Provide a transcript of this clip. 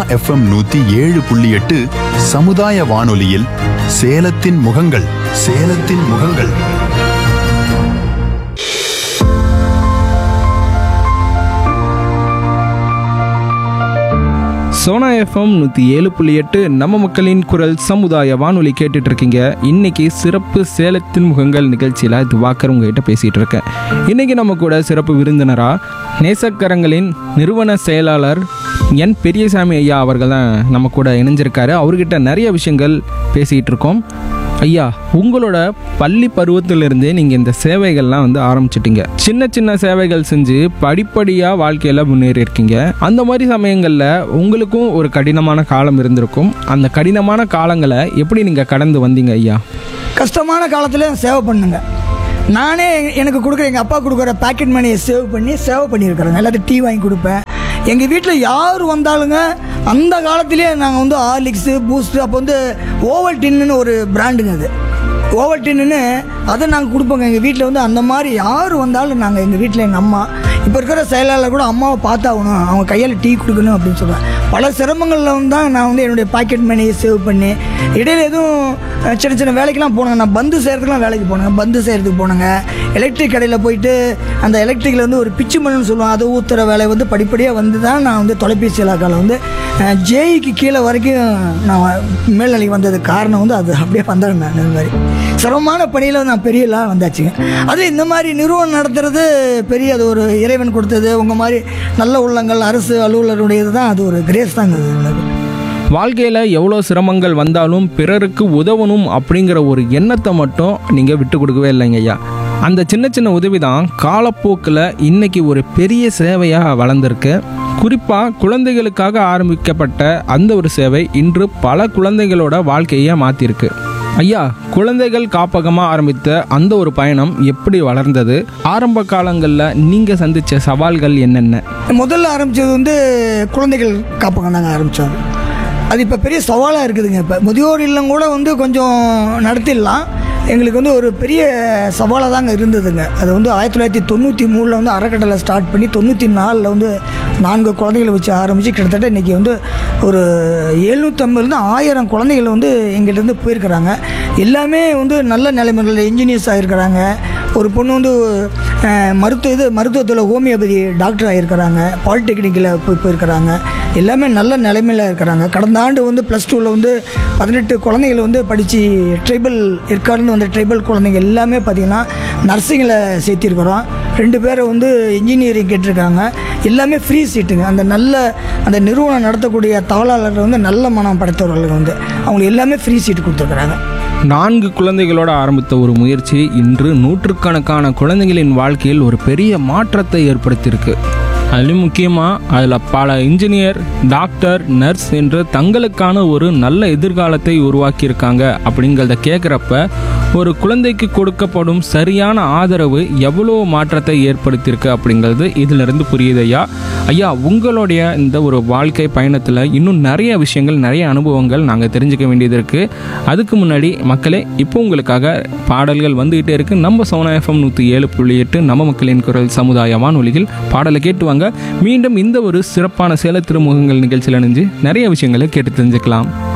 FM நூத்தி ஏழு புள்ளி எட்டு சமுதாய வானொலியில் சேலத்தின் முகங்கள் சேலத்தின் முகங்கள் சோனா எஃப்எம் நூற்றி ஏழு புள்ளி எட்டு நம்ம மக்களின் குரல் சமுதாய வானொலி கேட்டுட்டு இருக்கீங்க இன்னைக்கு சிறப்பு சேலத்தின் முகங்கள் நிகழ்ச்சியில் திவாக்கர் உங்ககிட்ட பேசிகிட்டு இருக்கேன் இன்னைக்கு நம்ம கூட சிறப்பு விருந்தினராக நேசக்கரங்களின் நிறுவன செயலாளர் என் பெரியசாமி ஐயா அவர்கள் தான் நம்ம கூட இணைஞ்சிருக்காரு அவர்கிட்ட நிறைய விஷயங்கள் பேசிகிட்டு இருக்கோம் ஐயா உங்களோட பள்ளி பருவத்திலிருந்தே நீங்கள் இந்த சேவைகள்லாம் வந்து ஆரம்பிச்சிட்டீங்க சின்ன சின்ன சேவைகள் செஞ்சு படிப்படியாக வாழ்க்கையில் முன்னேறி இருக்கீங்க அந்த மாதிரி சமயங்களில் உங்களுக்கும் ஒரு கடினமான காலம் இருந்திருக்கும் அந்த கடினமான காலங்களை எப்படி நீங்கள் கடந்து வந்தீங்க ஐயா கஷ்டமான காலத்தில் சேவை பண்ணுங்க நானே எங்க- எனக்கு கொடுக்குற எங்கள் அப்பா கொடுக்குற பாக்கெட் மணியை சேவ் பண்ணி சேவ் பண்ணியிருக்கிறேங்க எல்லாத்தையும் டீ வாங்கி கொடுப்பேன் எங்கள் வீட்டில் யார் வந்தாலுங்க அந்த காலத்திலேயே நாங்கள் வந்து ஹார்லிக்ஸு பூஸ்ட்டு அப்போ வந்து ஓவல் டின்னு ஒரு பிராண்டுங்க அது ஓவல் டின்னு அதை நாங்கள் கொடுப்போங்க எங்கள் வீட்டில் வந்து அந்த மாதிரி யார் வந்தாலும் நாங்கள் எங்கள் வீட்டில் எங்கள் அம்மா இப்போ இருக்கிற செயலாளர் கூட அம்மாவை பார்த்தாகணும் அவங்க கையால் டீ கொடுக்கணும் அப்படின்னு சொல்லுவேன் பல சிரமங்களில் வந்து தான் நான் வந்து என்னுடைய பாக்கெட் மணியை சேவ் பண்ணி இடையில எதுவும் அஹ், சின்ன சின்ன வேலைக்கெல்லாம் போனேங்க நான் பந்து செய்கிறதுக்குலாம் வேலைக்கு போனேங்க பந்து செய்கிறதுக்கு போனேங்க எலக்ட்ரிக் கடையில் போயிட்டு அந்த எலக்ட்ரிக்கில் வந்து ஒரு பிச்சு மண்ணுன்னு சொல்லுவாங்க அதை ஊற்றுற வேலை வந்து படிப்படியாக வந்து தான் நான் வந்து தொலைபேசி இலாக்காவில் வந்து ஜேஇக்கு கீழே வரைக்கும் நான் மேல்நிலைக்கு வந்ததுக்கு காரணம் வந்து அது அப்படியே வந்தேன் நான் இந்த மாதிரி சிரமமான பணியில் நான் பெரிய எல்லாம் வந்தாச்சுங்க அது இந்த மாதிரி நிறுவனம் நடத்துறது பெரிய அது ஒரு இறைவன் கொடுத்தது உங்கள் மாதிரி நல்ல உள்ளங்கள் அரசு அலுவலருடையது தான் அது ஒரு கிரேஸ் தாங்க அது எனக்கு வாழ்க்கையில் எவ்வளோ சிரமங்கள் வந்தாலும் பிறருக்கு உதவணும் அப்படிங்கிற ஒரு எண்ணத்தை மட்டும் நீங்கள் விட்டு கொடுக்கவே இல்லைங்க ஐயா அந்த சின்ன சின்ன உதவி தான் காலப்போக்கில் இன்னைக்கு ஒரு பெரிய சேவையாக வளர்ந்துருக்கு குறிப்பாக குழந்தைகளுக்காக ஆரம்பிக்கப்பட்ட அந்த ஒரு சேவை இன்று பல குழந்தைகளோட வாழ்க்கையை மாற்றிருக்கு ஐயா குழந்தைகள் காப்பகமாக ஆரம்பித்த அந்த ஒரு பயணம் எப்படி வளர்ந்தது ஆரம்ப காலங்களில் நீங்கள் சந்தித்த சவால்கள் என்னென்ன முதல்ல ஆரம்பித்தது வந்து குழந்தைகள் காப்பகம் தாங்க ஆரம்பித்தோம் அது இப்போ பெரிய சவாலாக இருக்குதுங்க இப்போ முதியோர் இல்லம் கூட வந்து கொஞ்சம் நடத்திடலாம் எங்களுக்கு வந்து ஒரு பெரிய சவாலாக தாங்க இருந்ததுங்க அது வந்து ஆயிரத்தி தொள்ளாயிரத்தி தொண்ணூற்றி மூணில் வந்து அறக்கட்டளை ஸ்டார்ட் பண்ணி தொண்ணூற்றி நாலில் வந்து நான்கு குழந்தைகளை வச்சு ஆரம்பித்து கிட்டத்தட்ட இன்றைக்கி வந்து ஒரு எழுநூற்றம்பதுலேருந்து ஆயிரம் குழந்தைகள் வந்து எங்கள்கிட்ட போயிருக்கிறாங்க எல்லாமே வந்து நல்ல நிலைமைகளில் இன்ஜினியர்ஸ் ஆகிருக்கிறாங்க ஒரு பொண்ணு வந்து அஹ், மருத்துவ இது மருத்துவத்தில் ஹோமியோபதி டாக்டர் ஆகியிருக்கிறாங்க பாலிடெக்னிக்கில் போய் போயிருக்கிறாங்க எல்லாமே நல்ல நிலைமையில் இருக்கிறாங்க கடந்த ஆண்டு வந்து ப்ளஸ் டூவில் வந்து பதினெட்டு குழந்தைகள் வந்து படித்து ட்ரைபல் ஏற்காடுன்னு வந்த ட்ரைபல் குழந்தைங்க எல்லாமே பார்த்திங்கன்னா நர்சிங்கில் சேர்த்திருக்கிறோம் ரெண்டு பேரை வந்து இன்ஜினியரிங் கேட்டிருக்காங்க எல்லாமே ஃப்ரீ சீட்டுங்க அந்த நல்ல அந்த நிறுவனம் நடத்தக்கூடிய தகவலாளர் வந்து நல்ல மனம் படைத்தவர்கள் வந்து அவங்களுக்கு எல்லாமே ஃப்ரீ சீட்டு கொடுத்துருக்குறாங்க நான்கு குழந்தைகளோட ஆரம்பித்த ஒரு முயற்சி இன்று நூற்றுக்கணக்கான குழந்தைகளின் வாழ்க்கையில் ஒரு பெரிய மாற்றத்தை ஏற்படுத்தியிருக்கு அதிலும் முக்கியமாக அதில் பல இன்ஜினியர் டாக்டர் நர்ஸ் என்று தங்களுக்கான ஒரு நல்ல எதிர்காலத்தை உருவாக்கியிருக்காங்க அப்படிங்கிறத கேட்குறப்ப ஒரு குழந்தைக்கு கொடுக்கப்படும் சரியான ஆதரவு எவ்வளோ மாற்றத்தை ஏற்படுத்தியிருக்கு அப்படிங்கிறது இதிலிருந்து புரியுது ஐயா ஐயா உங்களுடைய இந்த ஒரு வாழ்க்கை பயணத்தில் இன்னும் நிறைய விஷயங்கள் நிறைய அனுபவங்கள் நாங்கள் தெரிஞ்சுக்க வேண்டியது இருக்குது அதுக்கு முன்னாடி மக்களே இப்போ உங்களுக்காக பாடல்கள் வந்துகிட்டே இருக்கு நம்ம சோனா எஃப்எம் நூற்றி ஏழு புள்ளி எட்டு நம்ம மக்களின் குரல் சமுதாய வானொலியில் பாடலை கேட்டு வாங்க மீண்டும் இந்த ஒரு சிறப்பான சேல திருமுகங்கள் நிகழ்ச்சியில் இணைஞ்சு நிறைய விஷயங்களை கேட்டு தெரிஞ்சுக்கலாம்